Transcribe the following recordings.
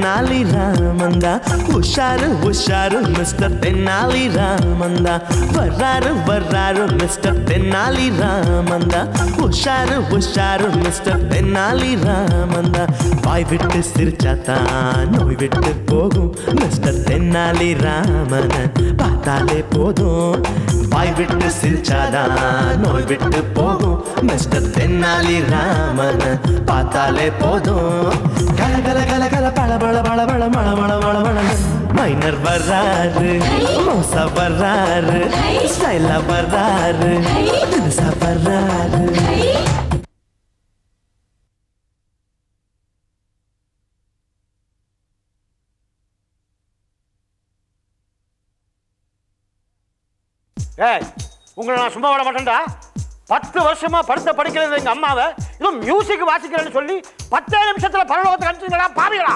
தென்னாலி ராமந்தா உஷாரு உஷாரு மிஸ்டர் தென்னாலி ராமந்தா வர்றாரு வர்றாரு மிஸ்டர் தென்னாலி ராமந்தா உஷாரு உஷாரு மிஸ்டர் தென்னாலி ராமந்தா வாய் விட்டு சிரிச்சாத்தான் நோய் விட்டு போகும் மிஸ்டர் தென்னாலி ராமன் பார்த்தாலே போதும் வாய் விட்டு சிரிச்சாதான் நோய் விட்டு போகும் மிஸ்டர் தென்னாலி ராமன் பார்த்தாலே போதும் கல கல கல கல பள பள பள பள மள மள மள மள மைனர் வர்றாரு மோசா வர்றாரு ஸ்டைலா வர்றாரு தினுசா வர்றாரு ஏய் உங்களை நான் சும்மா விட மாட்டேன்டா பத்து வருஷமா படுத்த படிக்கிறது எங்க அம்மாவை இதுவும் மியூசிக் வாசிக்கிறேன்னு சொல்லி பத்தே நிமிஷத்துல பரலோகத்துக்கு அனுப்பிச்சுங்களா பாவிகளா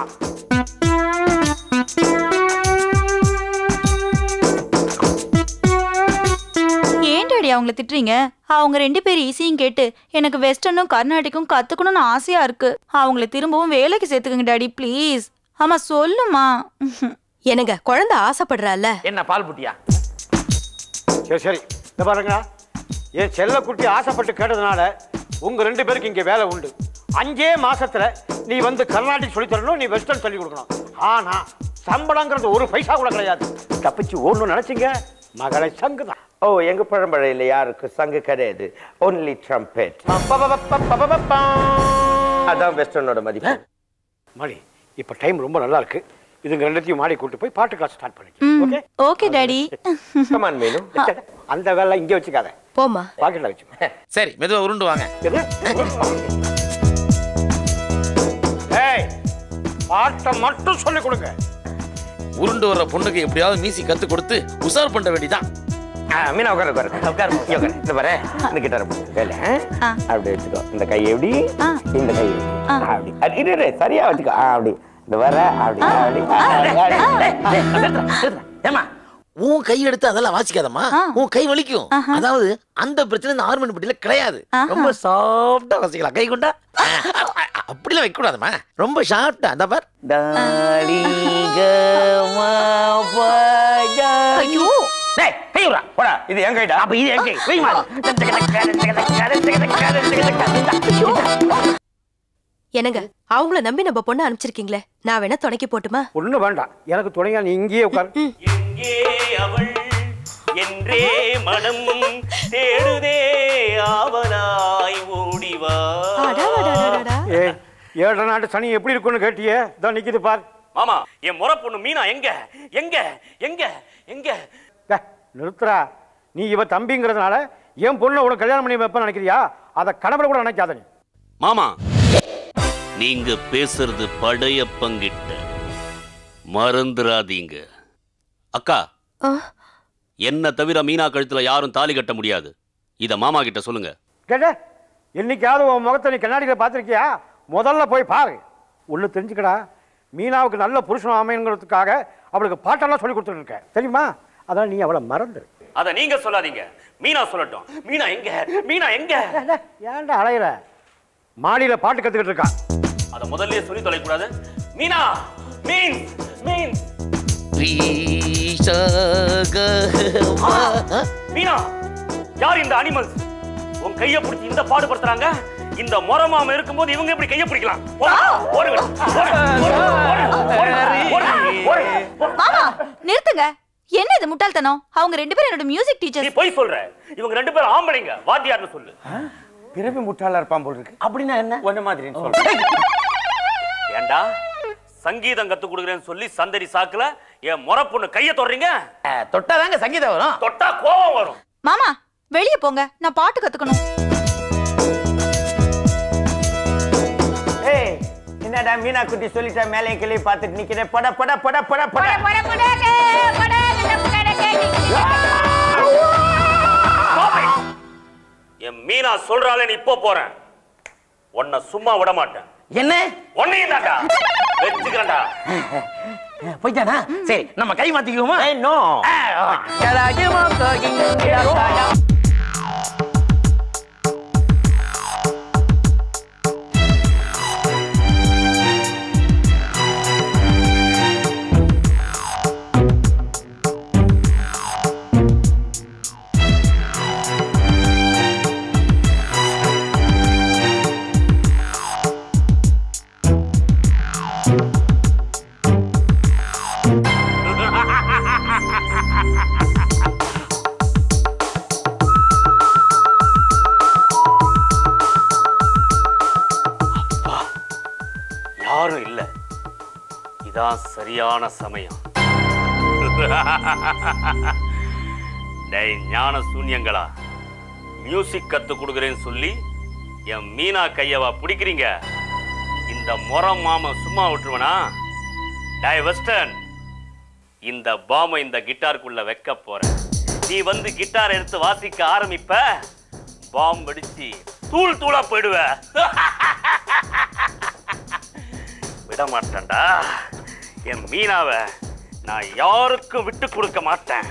ஏன் டாடி அவங்கள திட்டுறீங்க அவங்க ரெண்டு பேர் ஈஸியும் கேட்டு எனக்கு வெஸ்டர்னும் கர்நாடிக்கும் கத்துக்கணும்னு ஆசையா இருக்கு அவங்கள திரும்பவும் வேலைக்கு சேர்த்துக்கங்க டாடி ப்ளீஸ் ஆமா சொல்லுமா என்னங்க குழந்தை ஆசைப்படுறால என்ன பால் புட்டியா சரி சரி இந்த பாருங்க என் செல்லக்குட்டி ஆசைப்பட்டு கேட்டதுனால உங்க ரெண்டு பேருக்கு இங்க வேலை உண்டு அஞ்சே மாசத்துல நீ வந்து கர்நாடிக் சொல்லி தரணும் நீ வெஸ்டர்ன் சொல்லி கொடுக்கணும் ஆனா சம்பளங்கிறது ஒரு பைசா கூட கிடையாது தப்பிச்சு ஓடணும்னு நினைச்சீங்க மகளை சங்கு தான் ஓ எங்க பழம்பழையில யாருக்கு சங்கு கிடையாது ஒன்லி ட்ரம்பெட் அதான் வெஸ்டர்னோட மதிப்பு மணி இப்ப டைம் ரொம்ப நல்லா இருக்கு இதுங்க ரெண்டுத்தையும் மாடி கூட்டு போய் பாட்டு கிளாஸ் ஸ்டார்ட் பண்ணி okay okay daddy come on man அந்த வேலை இங்க வச்சுக்காத போமா பாக்கெட்ல வச்சுக்கோ சரி மெதுவா உருண்டு வாங்க எது? ஏய் பாட்டை மட்டும் சொல்லிக் கொடுங்க உருண்டு வர்ற பொண்ணுக்கு எப்படியாவது மீசி கத்து கொடுத்து உசார் பண்ண வேண்டிதான் ஆ, மீனா உட்காரு உட்காரு உட்காரு இங்க உட்காரு இந்த பாரு இந்த கிட்டார வேலை ஆ. அப்படி வச்சுக்கோ இந்த கை எப்படி ஆ. இந்த கை எப்படி? ஆ. அப்படி அது இரு, இரு, சரியா வச்சுக்கோ ஆ, அப்படி இந்த வர அப்படி அப்படி அப்படி, அப்படி. ஏமா உன் கை எடுத்து அதெல்லாம் வாசிக்காதம்மா ஆ. உன் கை வலிக்கும் அதாவது அந்த பிரச்சனை இந்த ஆறு மணி பட்டியில கிடையாது ஆஹா. ரொம்ப சாஃப்டா வாசிக்கலாம் கை கொண்டா அப்படிலாம் வைக்க கூடாதம்மா ரொம்ப ஷார்ப்டா அந்த பார் தாடி கமா பஜா. ஐயோ டேய், கை விட்றா, போடா. இது என் கைடா. அப்ப இது என் கை. வைம்மா. என்னங்க அவங்கள நம்பி நம்ம பொண்ணு அனுப்பிச்சிருக்கீங்களே நான் வேணா துணைக்கு போட்டுமா ஒண்ணும் வேண்டாம் எனக்கு துணையா நீ இங்கேயே உட்காரு எங்கே அவள் என்றே மனம் தேடுதே ஆவலாய் ஓடிவா அடாடாடாடாடா. ஏய் ஏழரை நாட்டு சனி எப்படி இருக்கும்னு கேட்டியே இதான் நிக்குது பார் மாமா என் முறை பொண்ணு மீனா எங்க எங்க எங்க எங்க டே, நிறுத்துறா நீ இவ தம்பிங்கிறதுனால என் பொண்ணை உனக்கு கல்யாணம் பண்ணி வைப்பேன்னு நினைக்கிறியா அதை கனவுல கூட நினைக்காத நீ மாமா நீங்க பேசுறது படையப்பங்கிட்ட மறந்துடாதீங்க அக்கா ஆ, என்ன தவிர மீனா கழுத்துல யாரும் தாலி கட்ட முடியாது இத மாமா கிட்ட சொல்லுங்க கேட்ட என்னைக்காவது உன் முகத்தை நீ கண்ணாடியில் பார்த்துருக்கியா முதல்ல போய் பாரு ஒன்று தெரிஞ்சுக்கடா மீனாவுக்கு நல்ல புருஷன் அமைங்கிறதுக்காக அவளுக்கு பாட்டெல்லாம் சொல்லி கொடுத்துட்டு இருக்கேன் தெரியுமா அதான் நீ அவளை மறந்துரு அத நீங்க சொல்லாதீங்க மீனா சொல்லட்டும் மீனா எங்க மீனா எங்க ஏன்டா அலையிற மாடியில் பாட்டு கற்றுக்கிட்டு இருக்கா அத முதல்லயே சொல்லி தொலைக்கூடாது மீனா மீன் மீன் மீனா யார் இந்த அனிமல்ஸ் உன் கைய பிடிச்சி இந்த பாடுபடுத்துறாங்க இந்த மொரமாம இருக்கும்போது இவங்க எப்படி கைய பிடிக்கலாம் ஓடுங்க, ஓடுங்க, ஓடுங்க, ஓடுங்க, ஓடுங்க, ஓடுங்க, ஓடுங்க. மாமா நிறுத்துங்க என்ன இது முட்டாள்தனம் அவங்க ரெண்டு பேரும் என்னோட மியூசிக் நீ டீச்சர்ஸ் போய் சொல்ற இவங்க ரெண்டு பேரும் ஆம்பளைங்க வாத்தியார்னு சொல்லு பிறவி முட்டாளா இருப்பான் போல் இருக்கு அப்படின்னா என்ன ஒண்ணு மாதிரின்னு சொல்றேன் ஏண்டா சங்கீதம் கத்து கொடுக்குறேன்னு சொல்லி சந்தடி சாக்குல என் முறை பொண்ணு கைய தொடுறீங்க தொட்டாதாங்க சங்கீதம் வரும் தொட்டா கோபம் வரும் மாமா வெளியே போங்க நான் பாட்டு கத்துக்கணும் ஏய் என்னடா மீனா குட்டி சொல்லிட்டா மேலே கிளி பார்த்துட்டு நிக்கிறேன் பட பட பட பட பட என் மீனா சொல்றாளே நீ இப்போ போறேன் உன்னை சும்மா விட மாட்டேன் என்ன உன்னையும் தாண்டா வச்சுக்கிறேன்டா போய்ட்டானா சரி நம்ம கை மாத்திக்குவோமா ஏய் நோ இதான் சரியான சமயம் டேய் ஞான சூன்யங்களா மியூசிக் கத்து கொடுக்குறேன்னு சொல்லி என் மீனா கையவா பிடிக்கிறீங்க இந்த முறம் மாம சும்மா விட்டுருவனா டேய் வெஸ்டர்ன் இந்த பாமை இந்த கிட்டாருக்குள்ள வைக்க போறேன் நீ வந்து கிட்டார் எடுத்து வாசிக்க ஆரம்பிப்ப பாம் வெடிச்சு தூள் தூளா போயிடுவ விட மாட்டேன்டா என் மீனாவை நான் யாருக்கும் விட்டு கொடுக்க மாட்டேன்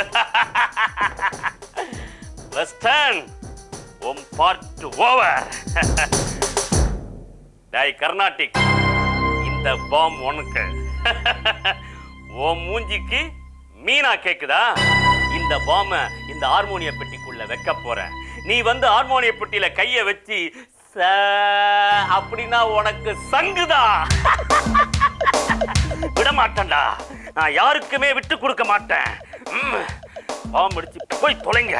வெஸ்டர்ன் உன் பார்ட் ஓவர் டேய் கர்நாடிக் இந்த பாம் உனக்கு உன் மூஞ்சிக்கு மீனா கேக்குதா இந்த பாம இந்த ஹார்மோனிய பெட்டிக்குள்ள வைக்க போறேன் நீ வந்து ஹார்மோனிய பெட்டியில கைய வச்சு ச அப்படின்னா உனக்கு சங்குதா விட மாட்டேன்டா நான் யாருக்குமே விட்டு கொடுக்க மாட்டேன் ம். பாம் அடிச்சு போய் தொலைங்க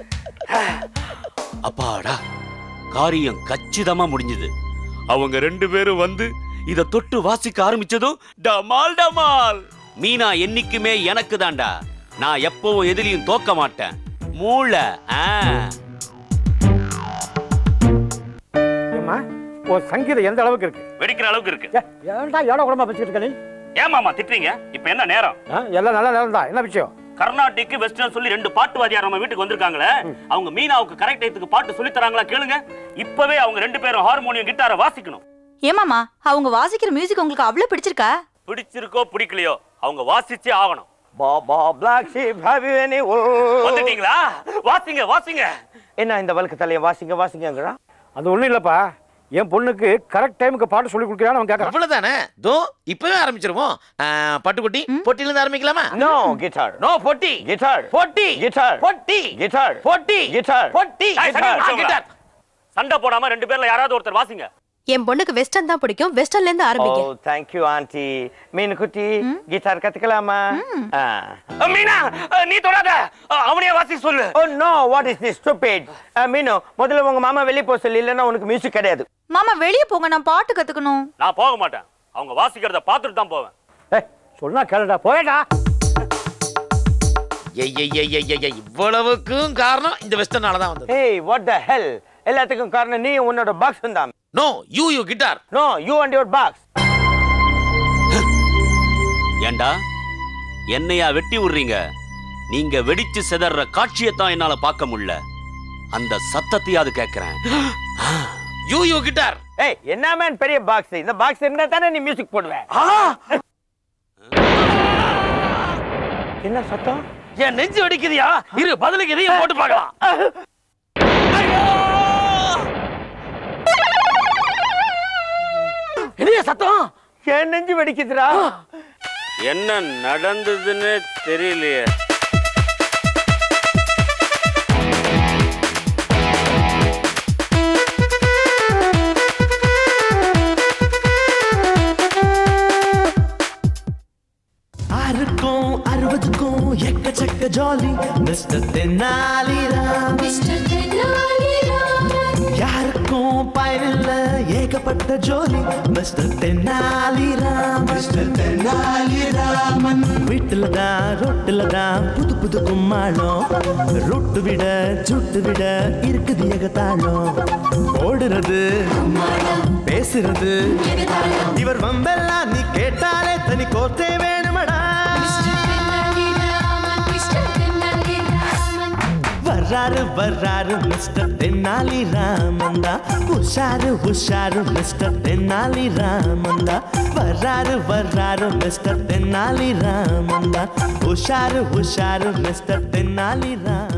அப்பாடா காரியம் கச்சிதமா முடிஞ்சது அவங்க ரெண்டு பேரும் வந்து இத தொட்டு வாசிக்க ஆரம்பிச்சதும் டமால் டமால் மீனா என்னைக்குமே எனக்கு தான்டா நான் எப்பவும் எதிலையும் தோக்க மாட்டேன் மூளை ஆ. ஏம்மா உன் சங்கீதம் எந்த அளவுக்கு இருக்கு வெடிக்கிற அளவுக்கு இருக்கு ஏ, ஏன்டா ஏடா குடமா பேசிட்டு இருக்க நீ ஏன் மாமா திட்டுறீங்க இப்ப என்ன நேரம் ஆ, எல்லாம் நல்ல நேரம் தான் என்ன விஷயம் கர்நாடிக் வெஸ்டர்ன் சொல்லி ரெண்டு பாட்டு வாத்தியார் நம்ம வீட்டுக்கு வந்திருக்காங்களே அவங்க மீனாவுக்கு கரெக்ட் டயத்துக்கு பாட்டு சொல்லி தராங்களா கேளுங்க இப்பவே அவங்க ரெண்டு பேரும் ஹார்மோனியம் கிட்டாரை வாசிக்கணும் ஏமாமா அவங்க வாசிக்கிற மியூசிக் உங்களுக்கு அவ்வளவு பிடிச்சிருக்கா பிடிச்சிருக்கோ பிடிக்கலையோ அவங்க வாசிச்சே ஆகணும் baa baa black sheep have you any வந்துட்டீங்களா வாசிங்க வாசிங்க என்ன இந்த வழுக்கு தலையை வாசிங்க வாசிங்கங்கிறான் அது ஒண்ணும் இல்லப்பா என் பொண்ணுக்கு கரெக்ட் டைமுக்கு பாட்டு சொல்லி கொடுக்குறான்னு அவன் கேட்கறான் அவ்வளவுதானே தோ இப்பவே ஆரம்பிச்சிருவோம் ஆ, பட்டுக்குட்டி பொட்டில இருந்து ஆரம்பிக்கலாமா நோ கிட்டார் நோ பொட்டி கிட்டார் பொட்டி கிட்டார் பொட்டி கிட்டார் பொட்டி கிட்டார் பொட்டி டேய், சண்டை ஆ, பிடிச்சவங்களா? கிட்டார். சண்டை போடாம ரெண்டு பேர்ல யாராவது ஒருத்தர் வாசிங்க என் பொண்ணுக்கு வெஸ்டர்ன் தான் பிடிக்கும் வெஸ்டர்ன்ல இருந்து ஓ ஆரம்பிங்க தேங்க் யூ ஆண்டி மீன் குட்டி கிட்டார் கத்துக்கலாமா அ, மீனா அ, நீ தொடாத அ, அவனையே வாசி சொல்லு oh no what is this stupid Meenu முதல்ல உங்க மாமா வெளிய போக சொல்லி இல்லைன்னா உனக்கு மியூசிக் கிடையாது மாமா வெளியே போங்க நான் பாட்டு கத்துக்கணும் நான் போக மாட்டேன் அவங்க வாசிக்கிறத பார்த்துட்டு தான் போவேன் ஏய் சொன்னா கேளுடா போயடா ஏய், ஏய், ஏய், ஏய், ஏய், ஏய், இவ்வளவுக்கும் காரணம் இந்த வெஸ்டர்னால தான் வந்தது ஏய் வாட் த ஹெல் எல்லாத்துக்கும் காரணம் நீ உன்னோட பாக்ஸ் தான் no you you guitar no you and your box ஏண்டா என்னையா வெட்டி விடுறீங்க நீங்க வெடிச்சு சிதற காட்சியத்தான் என்னால பார்க்க முடியல அந்த சத்தத்தையாவது கேட்கிறேன் யூ யூ கிட்டார் ஏய் என்ன மேன் பெரிய பாக்ஸ் இந்த பாக்ஸ் இருந்தா தானே நீ மியூசிக் போடுவ என்ன சத்தம் என் நெஞ்சு வெடிக்குதியா இரு பதிலுக்கு இதையும் போட்டு பார்க்கலாம் என்னைய சத்தம் என் நெஞ்சு வெடிக்குதுடா என்ன நடந்ததுன்னு தெரியலையே ஆறுக்கும் அறுபதுக்கும் எக்கச்சக்க ஜாலி மிஸ்டர் தென்னாலிராம் யாருக்கும் பயனில்ல ஏகப்பட்ட ஜோலி மிஸ்டர் தென்னாலிராம் மிஸ்டர் தென்னாலிராமன் வீட்டுல தான் ரொட்டுல தான் புது புது கும்மாளம் ரொட்டு விட சுட்டு விட இருக்குது ஏகத்தாளம் ஓடுறது பேசுறது இவர் வம்பெல்லாம் நீ கேட்டாலே தனி கோர்த்தே வேணுமடா வர்றாரு வர்றாரு மிஸ்டர் தென்னாலி ராமந்தா உஷாரு உஷாரு மிஸ்டர் தென்னாலி ராமந்தா வர்றாரு வர்றாரு மிஸ்டர் தென்னாலி ராமந்தா உஷாரு உஷாரு மிஸ்டர் தென்னாலி ராமந்தா